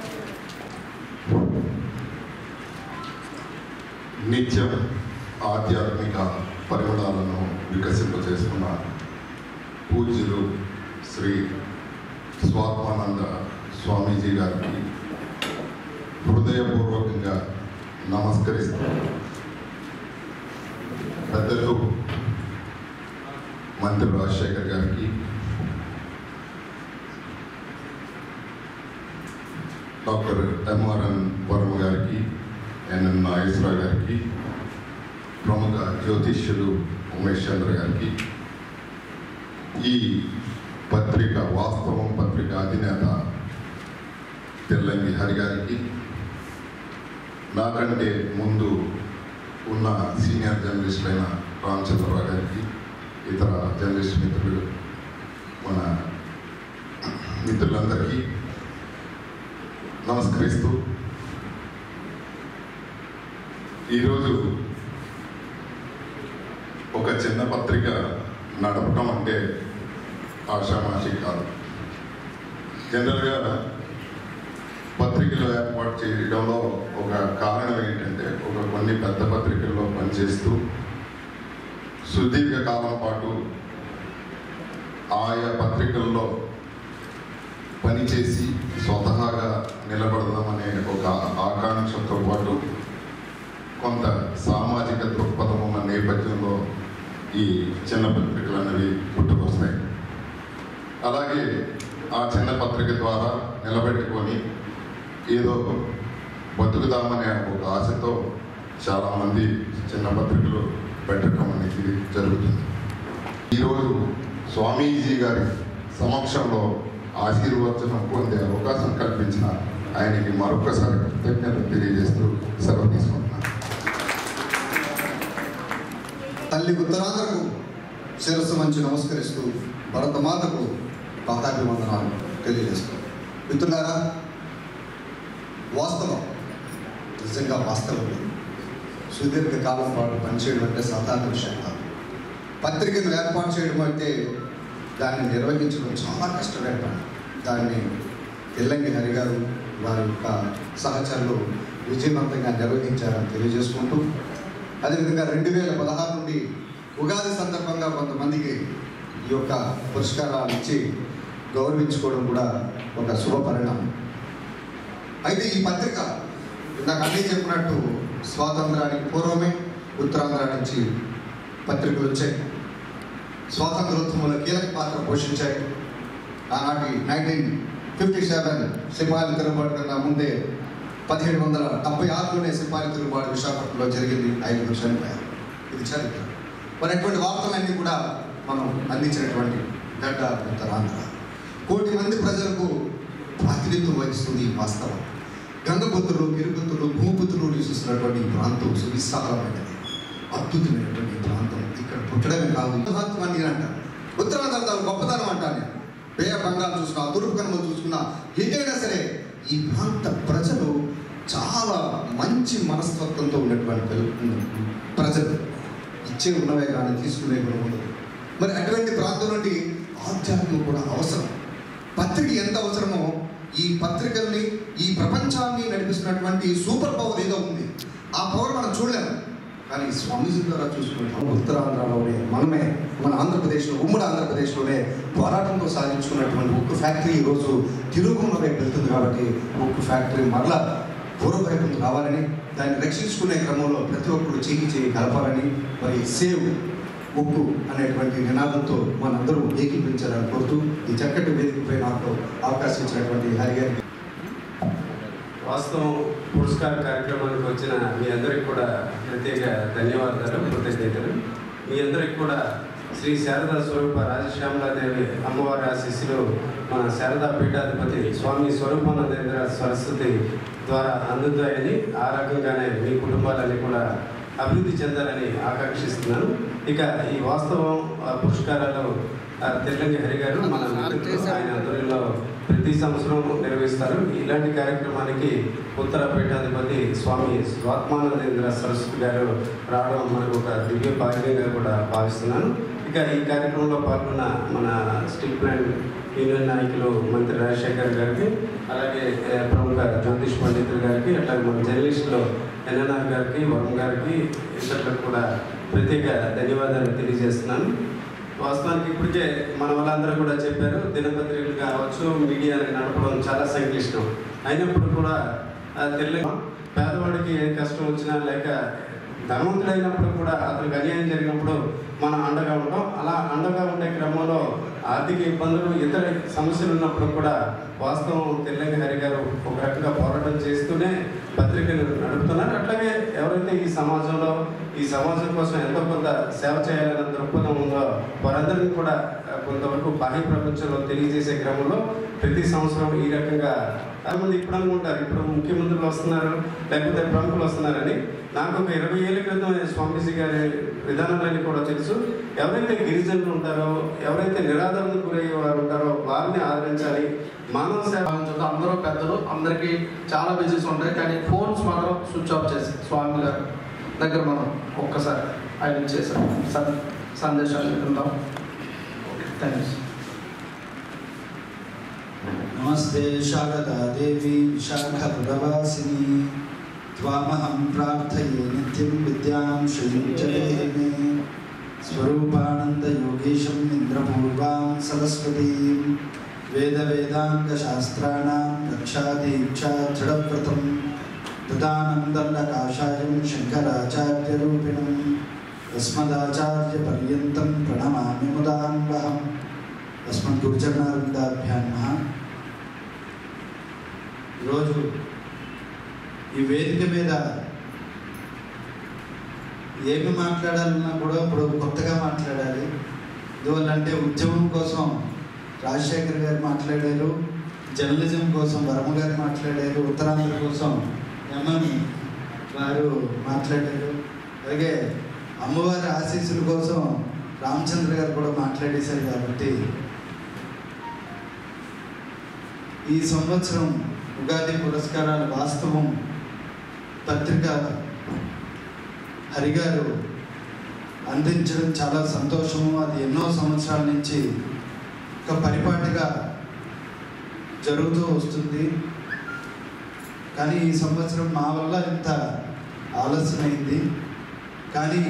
నిత్యం ఆధ్యాత్మిక పరిమళాలను వికసింపజేస్తున్న పూజ్యులు శ్రీ స్వాత్మానంద స్వామీజీ గారికి హృదయపూర్వకంగా నమస్కరిస్తూ పెద్దలు మంత్రి రాజశేఖర్ గారికి డాక్టర్ ఎంఆర్ఎన్ వర్మ గారికి ఎన్ఎన్ నాగేశ్వరరావు గారికి ప్రముఖ జ్యోతిష్యులు ఉమేష్ చంద్ర గారికి ఈ పత్రిక వాస్తవం పత్రిక అధినేత తెల్లంగి హరి గారికి నాకంటే ముందు ఉన్న సీనియర్ జర్నలిస్ట్ అయిన రామచంద్రరావు గారికి ఇతర జర్నలిస్ట్ మిత్రులు మన మిత్రులందరికీ నమస్కరిస్తూ ఈరోజు ఒక చిన్న పత్రిక నడపటం అంటే ఆషామాషి కాదు జనరల్గా పత్రికలు ఏర్పాటు చేయడంలో ఒక కారణం ఏంటంటే ఒక కొన్ని పెద్ద పత్రికల్లో పనిచేస్తూ సుదీర్ఘ కాలం పాటు ఆయా పత్రికల్లో పనిచేసి స్వతహాగా నిలబడదామనే ఒక ఆకాంక్షతో పాటు కొంత సామాజిక దృక్పథం ఉన్న నేపథ్యంలో ఈ చిన్న పత్రికలు అనేవి పుట్టుకొస్తాయి అలాగే ఆ చిన్న పత్రిక ద్వారా నిలబెట్టుకొని ఏదో బతుకుదామనే ఒక ఆశతో చాలామంది చిన్న పత్రికలు పెట్టడం అనేది జరుగుతుంది ఈరోజు స్వామీజీ గారి సమక్షంలో ఆశీర్వచనం పొందే అవకాశం కల్పించిన ఆయనకి మరొకసారి కృతజ్ఞతలు తెలియజేస్తూ సెలవు తీసుకుంటున్నాను
తల్లి ఉత్తరాంధ్రకు శిరస్సు మంచి నమస్కరిస్తూ భరతమాతకు పాదాభివందనాలు తెలియజేస్తూ మిత్రులారా వాస్తవం నిజంగా వాస్తవం ఇది. సుదీర్ఘ కాలం పాటు పనిచేయడం అంటే సాధారణ విషయం కాదు పత్రికను ఏర్పాటు చేయడం అంటే దాన్ని నిర్వహించడం చాలా కష్టమైన పని దాన్ని తెల్లంగి హరి గారు వారి యొక్క సహచరులు విజయవంతంగా నిర్వహించారని తెలియజేసుకుంటూ అదేవిధంగా రెండు వేల పదహారు నుండి ఉగాది సందర్భంగా కొంతమందికి ఈ యొక్క పురస్కారాలు ఇచ్చి గౌరవించుకోవడం కూడా ఒక శుభ పరిణామం అయితే ఈ పత్రిక ఇందాక అన్నీ చెప్పినట్టు స్వాతంత్రానికి పూర్వమే ఉత్తరాంధ్ర నుంచి పత్రికలు వచ్చాయి స్వాతంత్రోద్యమంలో కీలక పాత్ర పోషించాయి ఆనాటి నైన్టీన్ ఫిఫ్టీ సెవెన్ సిపాయిల తిరుగుబాటు కన్నా ముందే పదిహేడు వందల డెబ్బై ఆరులోనే సిపాయిల తిరుగుబాటు విశాఖపట్నంలో జరిగింది ఐదుగురు చనిపోయారు ఇది చరిత్ర మరి అటువంటి వార్తలన్నీ కూడా మనం అందించినటువంటి గడ్డ ఉత్తరాంధ్ర కోటి మంది ప్రజలకు ప్రాతినిధ్యం వహిస్తుంది ఈ వాస్తవం గంగపుత్రులు గిరిపుత్రులు భూపుత్రులు నివసిస్తున్నటువంటి ఈ ప్రాంతం సువిశాలమైనది అద్భుతమైనటువంటి ఈ ప్రాంతం ఇక్కడ పుట్టడమే కాదు మహత్వం అని నేను అంటాను ఉత్తరాంధ్ర తాలూకు గొప్పతనం అంటాను నేను బే ఆఫ్ బెంగాల్ చూసుకున్నా తూర్పు కనుమలు చూసుకున్నా ఎటైనా సరే ఈ ప్రాంత ప్రజలు చాలా మంచి మనస్తత్వంతో ఉన్నటువంటి పిల్ల- ప్రజలు ఇచ్చే ఉన్నవే కానీ తీసుకునే గుణం ఉండదు మరి అటువంటి ప్రాంతం నుండి ఆధ్యాత్మం కూడా అవసరం పత్రిక ఎంత అవసరమో ఈ పత్రికల్ని ఈ ప్రపంచాన్ని నడిపిస్తున్నటువంటి సూపర్ పవర్ ఏదో ఉంది ఆ పవర్ మనం చూడలేము కానీ స్వామీజీ ద్వారా చూసుకుంటాం ఉత్తరాంధ్రలోనే మనమే మన ఆంధ్రప్రదేశ్లో ఉమ్మడి ఆంధ్రప్రదేశ్లోనే పోరాటంతో సాధించుకున్నటువంటి ఉక్కు ఫ్యాక్టరీ ఈరోజు తిరుగుమల వైపు వెళ్తుంది కాబట్టి ఉక్కు ఫ్యాక్టరీ మరలా పూర్వవైపు రావాలని దాన్ని రక్షించుకునే క్రమంలో ప్రతి ఒక్కరు చేయి చేయి కలపాలని మరి సేవ్ ఉక్కు అనేటువంటి నినాదంతో మనందరూ ఏకీపించాలని కోరుతూ ఈ చక్కటి వేదికపై నాకు అవకాశం ఇచ్చినటువంటి హరి గారికి
వాస్తవం పురస్కార కార్యక్రమానికి వచ్చిన మీ అందరికి కూడా ప్రత్యేక ధన్యవాదాలు కృతజ్ఞతలు మీ అందరికి కూడా శ్రీ శారదా స్వరూప రాజశ్యామలాదేవి అమ్మవారి ఆశీస్సులు మన శారదా పీఠాధిపతి స్వామి స్వరూపానందేంద్ర సరస్వతి ద్వారా అందుతాయని ఆ రకంగానే మీ కుటుంబాలన్నీ కూడా అభివృద్ధి చెందాలని ఆకాంక్షిస్తున్నాను ఇక ఈ వాస్తవం ఆ పురస్కారాలు ఆ తెల్లంగి హరి గారు మన మిత్రులు ఆయన ఆధ్వర్యంలో ప్రతి సంవత్సరం నిర్వహిస్తారు ఇలాంటి కార్యక్రమానికి ఉత్తర పీఠాధిపతి స్వామి స్వాత్మానందేంద్ర సరస్వతి గారు రావడం మనకు ఒక దివ్య భాగ్యంగా కూడా భావిస్తున్నాను ఇక ఈ కార్యక్రమంలో పాల్గొన్న మన స్టీల్ ప్లాంట్ యూనియన్ నాయకులు మంత్రి రాజశేఖర్ గారికి అలాగే ఏ, ప్రముఖ జ్యోతిష్ పండితులు గారికి అట్లాగే మన జర్నలిస్టులు ఎన్ఎన్ఆర్ గారికి వరుణ్ గారికి ఇతరులకు కూడా ప్రత్యేక ధన్యవాదాలు తెలియజేస్తున్నాను వాస్తవానికి ఇప్పటికే మన వాళ్ళందరూ కూడా చెప్పారు దినపత్రికలు కావచ్చు మీడియాని నడపడం చాలా సంక్లిష్టం అయినప్పుడు కూడా ఆ తెల్ల పేదవాడికి ఏ కష్టం వచ్చినా లేక ధనవంతుడైనప్పుడు కూడా అతనికి అన్యాయం జరిగినప్పుడు మనం అండగా ఉంటాం అలా అండగా ఉండే క్రమంలో ఆర్థిక ఇబ్బందులు ఇతర సమస్యలు ఉన్నప్పుడు కూడా వాస్తవం తెల్లంగి హరి గారు ఒక రకంగా పోరాటం చేస్తూనే పత్రికను నడుపుతున్నారు అట్లాగే ఎవరైతే ఈ సమాజంలో ఈ సమాజం కోసం ఎంతో కొంత సేవ చేయాలన్న దృక్పథం ఉందో వారందరినీ కూడా ఆ, కొంతవరకు బాహ్య ప్రపంచంలో తెలియజేసే క్రమంలో ప్రతి సంవత్సరం ఈ రకంగా చాలా మంది ఇప్పుడు అనుకుంటారు ఇప్పుడు ముఖ్యమంత్రులు వస్తున్నారు లేకపోతే ప్రముఖులు వస్తున్నారని నాకు ఒక ఇరవై ఏళ్ళ క్రితం స్వామీజీ గారి విధానాలన్నీ కూడా తెలుసు ఎవరైతే గిరిజనులు ఉంటారో ఎవరైతే నిరాదరణకు గురయ్యే వారు ఉంటారో వారిని ఆదరించాలి మానవ సేవ
భావించడం అందరూ పెద్దలు అందరికీ చాలా బిజీస్ ఉంటాయి కానీ ఫోన్స్ మాత్రం స్విచ్ ఆఫ్ చేసి స్వామి గారు దగ్గర మనం ఒక్కసారి ఆయన చేసాం సన్ సందేశాలు విందాం ఓకే థ్యాంక్ యూ
नमस्ते शारदा देवी विशाखपुरवासिनी त्वामहं प्रार्थये नित्यं विद्यां श्रियं च देहि मे स्वरूपानन्दयोगीशम् इन्द्रपूर्वां सरस्वतीं वेदवेदाङ्गशास्त्राणां रक्षादीक्षा दृढव्रतं तदानन्दण्डकाशायं शङ्कराचार्यरूपिणम् अस्मदाचार्यपर्यन्तं प्रणमामि मुदान्वहम् अस्मद्గురుచరణారందాభ్యాన్ ఈరోజు ఈ వేదిక మీద ఏమి మాట్లాడాలన్నా కూడా ఇప్పుడు కొత్తగా మాట్లాడాలి ఎందువల్లంటే ఉద్యమం కోసం రాజశేఖర్ గారు మాట్లాడారు జర్నలిజం కోసం వరమ గారు మాట్లాడారు ఉత్తరాంధ్ర కోసం ఎంఎం వారు మాట్లాడారు అలాగే అమ్మవారి ఆశీస్సుల కోసం రామచంద్ర గారు కూడా మాట్లాడేశారు కాబట్టి ఈ సంవత్సరం ఉగాది పురస్కారాల వాస్తవం పత్రిక హరిగారు అందించడం చాలా సంతోషము అది ఎన్నో సంవత్సరాల నుంచి ఒక పరిపాటిగా జరుగుతూ వస్తుంది కానీ ఈ సంవత్సరం మా వల్ల ఇంత ఆలస్యమైంది కానీ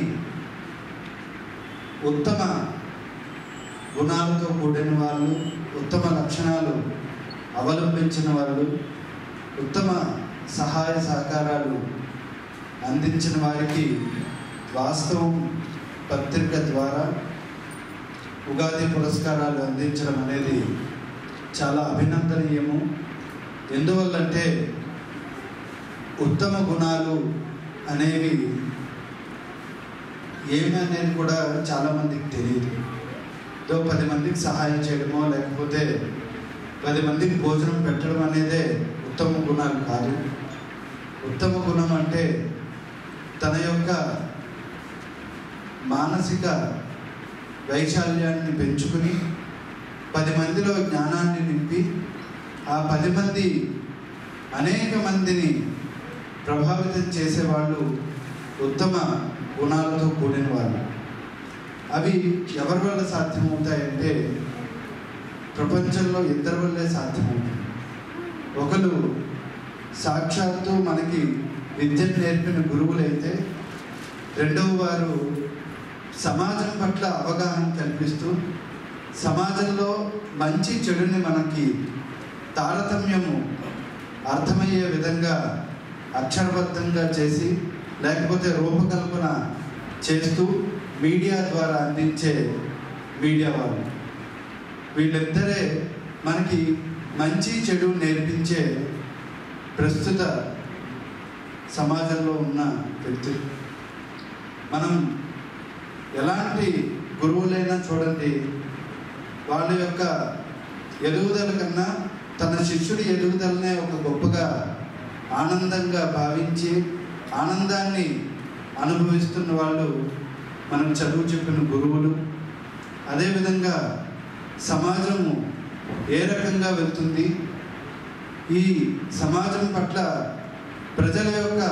ఉత్తమ గుణాలతో కూడిన వాళ్ళు ఉత్తమ లక్షణాలు అవలంబించిన వాళ్ళు ఉత్తమ సహాయ సహకారాలు అందించిన వారికి వాస్తవం పత్రిక ద్వారా ఉగాది పురస్కారాలు అందించడం అనేది చాలా అభినందనీయము ఎందువల్లంటే ఉత్తమ గుణాలు అనేవి ఏమి అనేది కూడా చాలామందికి తెలియదు ఏదో పది మందికి సహాయం చేయడమో లేకపోతే పది మందికి భోజనం పెట్టడం అనేదే ఉత్తమ గుణాలు కాదు ఉత్తమ గుణం అంటే తన యొక్క మానసిక వైశాల్యాన్ని పెంచుకుని పది మందిలో జ్ఞానాన్ని నింపి ఆ పది మంది అనేక మందిని ప్రభావితం చేసేవాళ్ళు ఉత్తమ గుణాలతో కూడిన వాళ్ళు అవి ఎవరి వల్ల సాధ్యమవుతాయంటే ప్రపంచంలో ఇద్దరి వల్లే సాధ్యమవుతుంది ఒకరు సాక్షాత్తు మనకి విద్యను నేర్పిన గురువులైతే రెండవ వారు సమాజం పట్ల అవగాహన కల్పిస్తూ సమాజంలో మంచి చెడుని మనకి తారతమ్యము అర్థమయ్యే విధంగా అక్షరబద్ధంగా చేసి లేకపోతే రూపకల్పన చేస్తూ మీడియా ద్వారా అందించే మీడియా వాళ్ళు వీళ్ళిద్దరే మనకి మంచి చెడు నేర్పించే ప్రస్తుత సమాజంలో ఉన్న వ్యక్తులు మనం ఎలాంటి గురువులైనా చూడండి వాళ్ళ యొక్క ఎదుగుదల కన్నా తన శిష్యుడి ఎదుగుదలనే ఒక గొప్పగా ఆనందంగా భావించి ఆనందాన్ని అనుభవిస్తున్న వాళ్ళు మనం చదువు చెప్పిన గురువులు అదేవిధంగా సమాజము ఏ రకంగా వెళ్తుంది ఈ సమాజం పట్ల ప్రజల యొక్క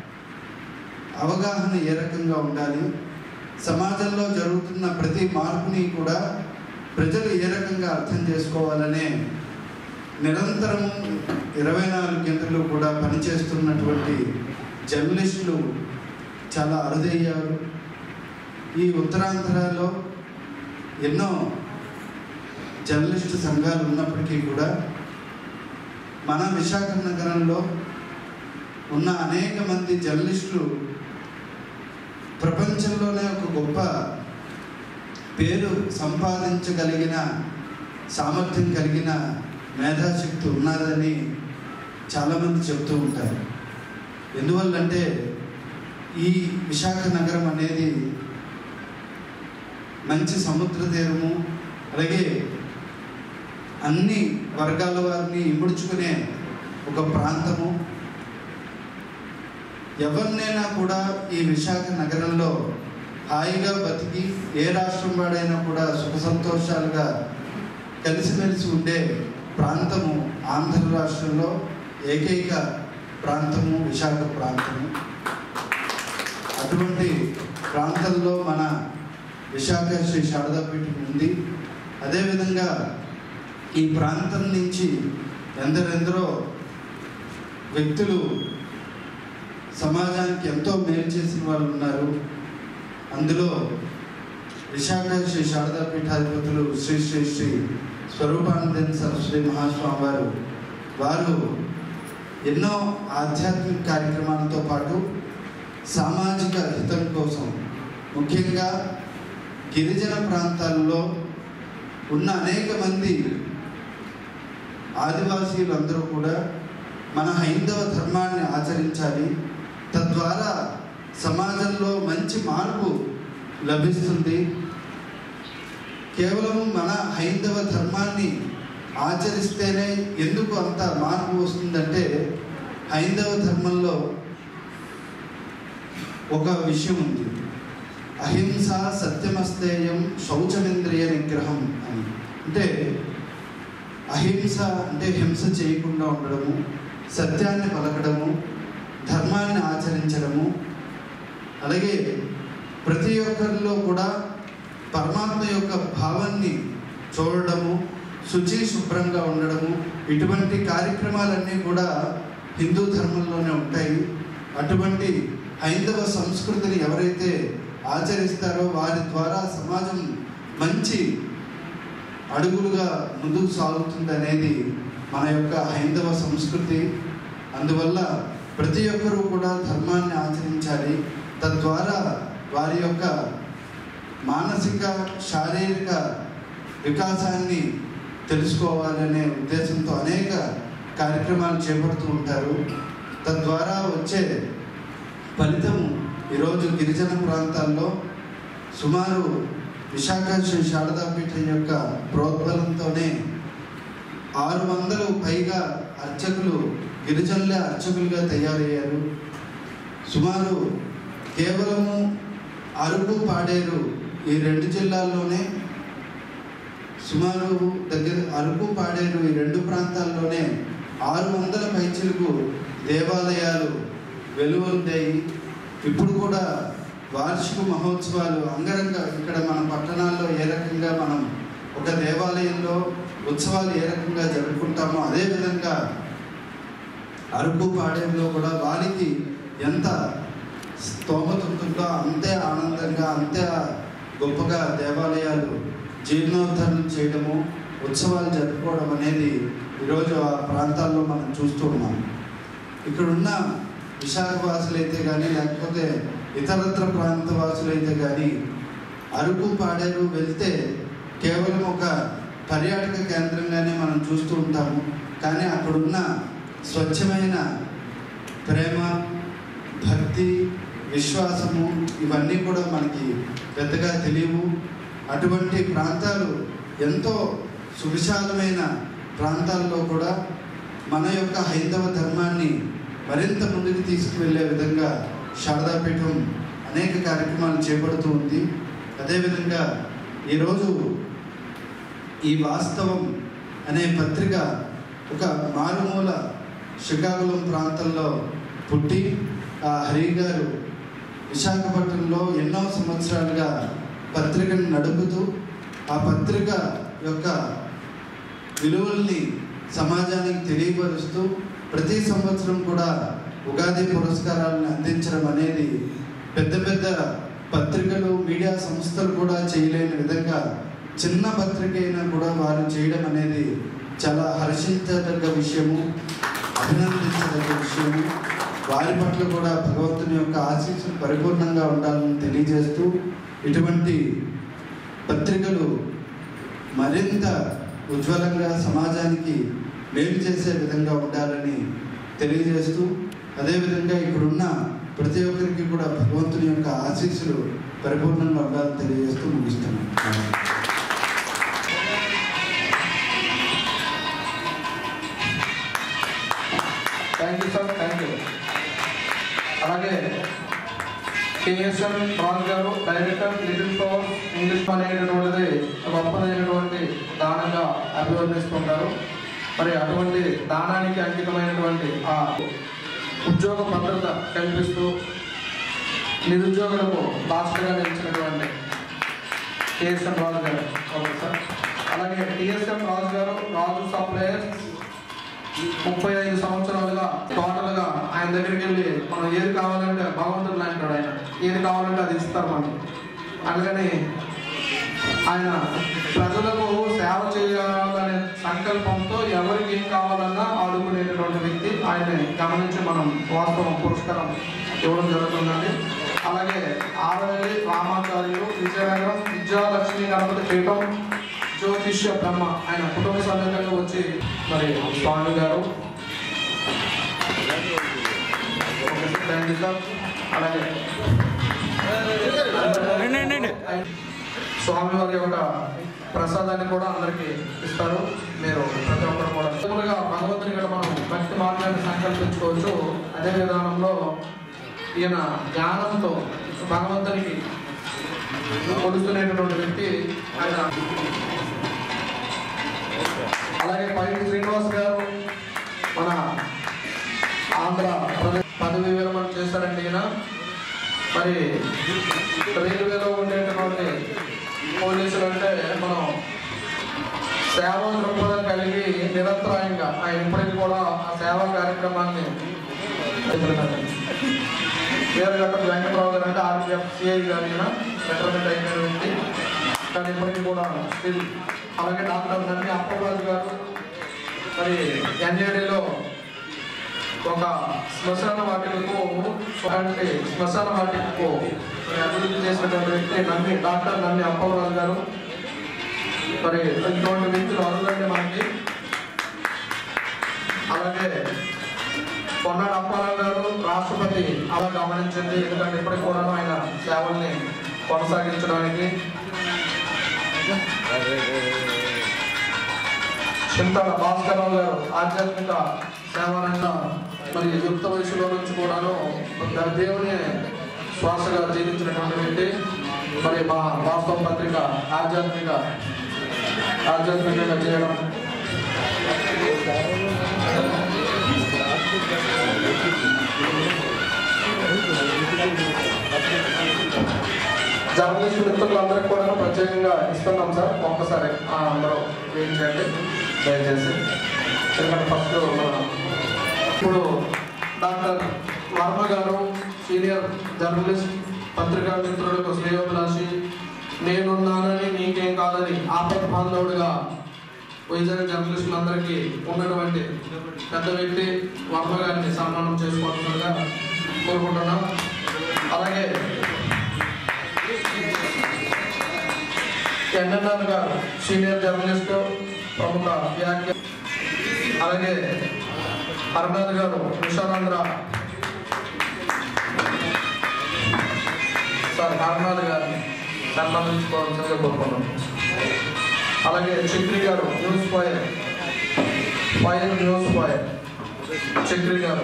అవగాహన ఏ రకంగా ఉండాలి సమాజంలో జరుగుతున్న ప్రతి మార్పుని కూడా ప్రజలు ఏ రకంగా అర్థం చేసుకోవాలనే నిరంతరం ఇరవై నాలుగు గంటలు కూడా పనిచేస్తున్నటువంటి జర్నలిస్టులు చాలా అరుదయ్యారు ఈ ఉత్తరాంధ్రలో ఎన్నో జర్నలిస్టు సంఘాలు ఉన్నప్పటికీ కూడా మన విశాఖ నగరంలో ఉన్న అనేక మంది జర్నలిస్టులు ప్రపంచంలోనే ఒక గొప్ప పేరు సంపాదించగలిగిన సామర్థ్యం కలిగిన మేధాశక్తి ఉన్నదని చాలామంది చెప్తూ ఉంటారు ఎందువల్లంటే ఈ విశాఖ నగరం అనేది మంచి సముద్ర తీరము అలాగే అన్ని వర్గాల వారిని ఇముడ్చుకునే ఒక ప్రాంతము ఎవరినైనా కూడా ఈ విశాఖ నగరంలో హాయిగా బతికి ఏ రాష్ట్రం వాడైనా కూడా సుఖ సంతోషాలుగా కలిసిమెలిసి ఉండే ప్రాంతము ఆంధ్ర రాష్ట్రంలో ఏకైక ప్రాంతము విశాఖ ప్రాంతము అటువంటి ప్రాంతంలో మన విశాఖ శ్రీ శారదాపీఠం ఉంది అదేవిధంగా ఈ ప్రాంతం నుంచి ఎందరెందరో వ్యక్తులు సమాజానికి ఎంతో మేలు చేసిన వాళ్ళు ఉన్నారు అందులో విశాఖ శ్రీ శారదా పీఠాధిపతులు శ్రీ శ్రీ శ్రీ స్వరూపానందన్ సరస్వతి మహాస్వామి వారు వారు ఎన్నో ఆధ్యాత్మిక కార్యక్రమాలతో పాటు సామాజిక హితం కోసం ముఖ్యంగా గిరిజన ప్రాంతాల్లో ఉన్న అనేక మంది ఆదివాసీలు అందరూ కూడా మన హైందవ ధర్మాన్ని ఆచరించాలి తద్వారా సమాజంలో మంచి మార్పు లభిస్తుంది కేవలం మన హైందవ ధర్మాన్ని ఆచరిస్తేనే ఎందుకు అంత మార్పు వస్తుందంటే హైందవ ధర్మంలో ఒక విషయం ఉంది అహింస సత్యమస్తేయం శౌచమింద్రియ నిగ్రహం అని అంటే అహింస అంటే హింస చేయకుండా ఉండడము సత్యాన్ని పలకడము ధర్మాన్ని ఆచరించడము అలాగే ప్రతి ఒక్కరిలో కూడా పరమాత్మ యొక్క భావాన్ని చూడడము శుచి శుభ్రంగా ఉండడము ఇటువంటి కార్యక్రమాలన్నీ కూడా హిందూ ధర్మంలోనే ఉంటాయి అటువంటి హైందవ సంస్కృతిని ఎవరైతే ఆచరిస్తారో వారి ద్వారా సమాజం మంచి అడుగులుగా ముందుకు సాగుతుంది అనేది మన యొక్క హైందవ సంస్కృతి అందువల్ల ప్రతి ఒక్కరూ కూడా ధర్మాన్ని ఆచరించాలి తద్వారా వారి యొక్క మానసిక శారీరక వికాసాన్ని తెలుసుకోవాలనే ఉద్దేశంతో అనేక కార్యక్రమాలు చేపడుతూ ఉంటారు తద్వారా వచ్చే ఫలితం ఈరోజు గిరిజన ప్రాంతాల్లో సుమారు విశాఖ శ్రీ శారదాపీఠం యొక్క ప్రోద్బలంతోనే ఆరు వందలు పైగా అర్చకులు గిరిజనులే అర్చకులుగా తయారయ్యారు సుమారు కేవలము అరకు పాడేరు ఈ రెండు జిల్లాల్లోనే సుమారు దగ్గర అరకు పాడేరు ఈ రెండు ప్రాంతాల్లోనే ఆరు వందల పైచిలకు దేవాలయాలు వెలువొందాయి ఇప్పుడు కూడా వార్షిక మహోత్సవాలు అంగరంగ ఇక్కడ మన పట్టణాల్లో ఏ రకంగా మనం ఒక దేవాలయంలో ఉత్సవాలు ఏ రకంగా జరుపుకుంటామో అదేవిధంగా అరకు పాడేరులో కూడా వారికి ఎంత స్తోమత ఉంటుందో అంతే ఆనందంగా అంతే గొప్పగా దేవాలయాలు జీర్ణోద్ధరణ చేయడము ఉత్సవాలు జరుపుకోవడం అనేది ఈరోజు ఆ ప్రాంతాల్లో మనం చూస్తూ ఉన్నాం ఇక్కడున్న విశాఖవాసులైతే కానీ లేకపోతే ఇతరత్ర ప్రాంత వాసులైతే కానీ అరకు పాడేరు వెళ్తే కేవలం ఒక పర్యాటక కేంద్రంగానే మనం చూస్తూ ఉంటాము కానీ అక్కడున్న స్వచ్ఛమైన ప్రేమ భక్తి విశ్వాసము ఇవన్నీ కూడా మనకి పెద్దగా తెలియవు అటువంటి ప్రాంతాలు ఎంతో సువిశాలమైన ప్రాంతాల్లో కూడా మన యొక్క హైందవ ధర్మాన్ని మరింత ముందుకు తీసుకువెళ్ళే విధంగా శారదాపీఠం అనేక కార్యక్రమాలు చేపడుతూ ఉంది అదేవిధంగా ఈరోజు ఈ వాస్తవం అనే పత్రిక ఒక మారుమూల శ్రీకాకుళం ప్రాంతంలో పుట్టి ఆ హరి గారు విశాఖపట్నంలో ఎన్నో సంవత్సరాలుగా పత్రికను నడుపుతూ ఆ పత్రిక యొక్క విలువల్ని సమాజానికి తెలియపరుస్తూ ప్రతి సంవత్సరం కూడా ఉగాది పురస్కారాలను అందించడం అనేది పెద్ద పెద్ద పత్రికలు మీడియా సంస్థలు కూడా చేయలేని విధంగా చిన్న పత్రిక అయినా కూడా వారు చేయడం అనేది చాలా హర్షించదగ్గ విషయము అభినందించదగ్గ విషయము వారి పట్ల కూడా భగవంతుని యొక్క ఆశీస్సులు పరిపూర్ణంగా ఉండాలని తెలియజేస్తూ ఇటువంటి పత్రికలు మరింత ఉజ్వలంగా సమాజానికి మేలు చేసే విధంగా ఉండాలని తెలియజేస్తూ అదేవిధంగా ఇక్కడున్న ప్రతి ఒక్కరికి కూడా భగవంతుని యొక్క ఆశీస్సులు పరిపూర్ణంగా ఉండాలని తెలియజేస్తూ ముగిస్తున్నాను
thank you sir thank you అలాగే K S M Raju garu director little power English అనేటటువంటిది గొప్పదైనటువంటి దానంగా అభివర్ణిస్తుంటారు మరి అటువంటి దానానికి అంకితమైనటువంటి ఆ ఉద్యోగ భద్రత కల్పిస్తూ నిరుద్యోగులకు బాస్టర్గా నిలిచినటువంటి K S M Raju garu okay sir అలాగే టిఎస్ఎం రాజు గారు రాజు సప్లయర్స్ ముప్పై ఐదు సంవత్సరాలుగా టోటల్గా ఆయన దగ్గరికి వెళ్ళి మనం ఏది కావాలంటే భగవంతుడు లాంటి ఆయన ఏది కావాలంటే అది ఇస్తారు మనకి అందుకని ఆయన ప్రజలకు సేవ చేయాలనే సంకల్పంతో ఎవరికి ఏం కావాలన్నా ఆడుకునేటటువంటి వ్యక్తి ఆయన్ని గమనించి మనం వాస్తవం పురస్కారం ఇవ్వడం జరుగుతుందండి అలాగే ఆరవల్లి రామాచార్యులు విజయనగరం విద్యాలక్ష్మి గణపతి పీఠం జ్యోతిష్య బ్రహ్మ ఆయన కుటుంబ సమేతంగా వచ్చి మరి స్వామి గారు థ్యాంక్ యూ సార్ అలాగే స్వామి వారి యొక్క ప్రసాదాన్ని కూడా అందరికీ ఇస్తారు మీరు ప్రతి ఒక్కరు కూడా సింపుల్గా భగవంతుని కూడా మనం భక్తి మార్గాన్ని సంకల్పించుకోవచ్చు అదే విధానంలో ఈయన జ్ఞానంతో భగవంతునికి కొలుస్తున్నటువంటి వ్యక్తి ఆయన అలాగే పైకి శ్రీనివాస్ గారు మన ఆంధ్ర ప్రదేశ్ పదవి విరమణ చేశారండి ఈయన మరి రైల్వేలో ఉండేటటువంటి పోలీసులు అంటే మనం సేవా దృక్పథం కలిగి నిరంతరాయంగా ఆయన ఇప్పటికి కూడా ఆ సేవా కార్యక్రమాన్ని వేరుగట్ట వెంకటరావు గారు అంటే ఆర్పిఎఫ్ సిఐ గారు ఈయన రిటైర్మెంట్ అయిన వ్యక్తి కానీ ఇప్పటికీ కూడా స్టిల్ అలాగే డాక్టర్ నన్ని అప్పరాజు గారు మరి ఎన్ఏడిలో ఒక శ్మశాన వాటికకు అంటే శ్మశాన వాటికకు మరి అభివృద్ధి చేసినటువంటి వ్యక్తి నమ్మి డాక్టర్ నమ్మి అప్పవరాజు గారు మరి ఇటువంటి వ్యక్తులు అరుదండి మనకి అలాగే పొన్నాడు అప్పారావు గారు రాష్ట్రపతి అలా గమనించండి ఎందుకంటే ఇప్పటికి కూడా ఆయన సేవల్ని కొనసాగించడానికి చింతల భాస్కరరావు గారు ఆధ్యాత్మిక సేవరంగ మరి యుక్త వయసులో నుంచి కూడాను దేవుని శ్వాసగా జీవించినటువంటి వ్యక్తి మరి మా వాస్తవ పత్రిక ఆధ్యాత్మిక ఆధ్యాత్మికంగా చేయడం జర్నలిస్ట్ మిత్రులందరికీ కూడా ప్రత్యేకంగా ఇస్తున్నాం సార్ ఒక్కసారి ఆ, అందరూ వెయిట్ చేయండి దయచేసి ఎందుకంటే ఫస్ట్ మన ఇప్పుడు డాక్టర్ వర్మ గారు సీనియర్ జర్నలిస్ట్ పత్రికా మిత్రులకు శ్రేయోభిలాషి నేనున్నానని నీకేం కాదని ఆపత్ బాంధవుడిగా వైజాగ్ జర్నలిస్టులందరికీ ఉన్నటువంటి పెద్ద వ్యక్తి వర్మ గారిని సన్మానం చేసుకోవాల్సిందిగా కోరుకుంటున్నాం అలాగే ఎన్ఎన్ఆర్ గారు సీనియర్ జర్నలిస్ట్ ప్రముఖ వ్యాఖ్య అలాగే హర్నాథ్ గారు విశాలాంధ్ర సార్ హర్నాథ్ గారిని సన్మానించుకోవాల్సిందిగా కోరుకున్నాం అలాగే Chakri garu news fire fire news fire Chakri garu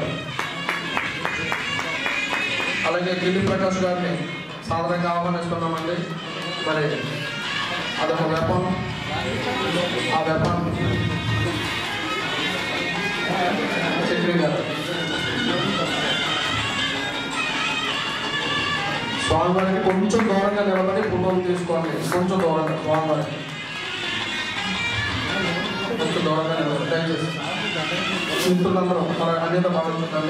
అలాగే గిల్లి ప్రకాష్ గారిని సాధారణంగా ఆహ్వానిస్తున్నామండి మరి అదొక వెపన్ ఆ వెపన్ చక్రి గారు స్వామివారికి కొంచెం దూరంగా నిలబడి ఫోటోలు తీసుకోండి కొంచెం దూరంగా స్వామివారికి కొంచెం దూరంగా నిలబడి దయచేసి మిత్రులందరూ మన అన్యత భావించండి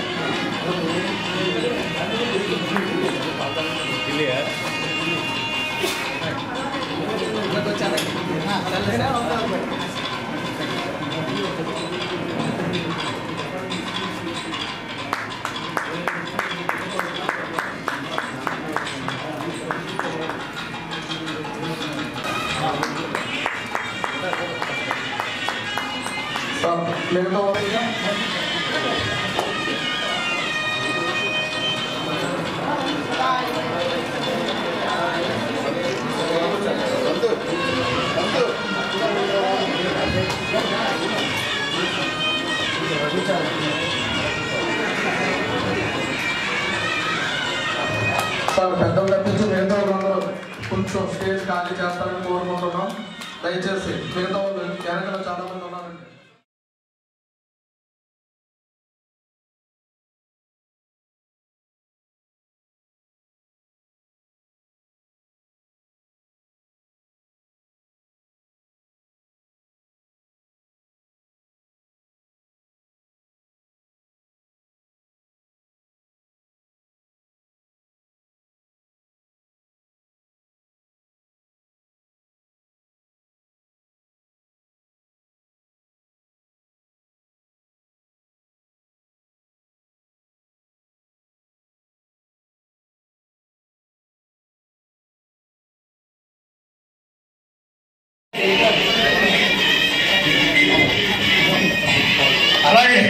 సార్ మిగతా వారికి సార్ పెద్దలు తప్పించి మిగతా వాళ్ళందరూ కొంచెం స్టేజ్ ఖాళీ చేస్తారని కోరుకుంటున్నాం దయచేసి మిగతా వాళ్ళు వెనకాల చాలా మంది ఉన్నారండి
అలాగే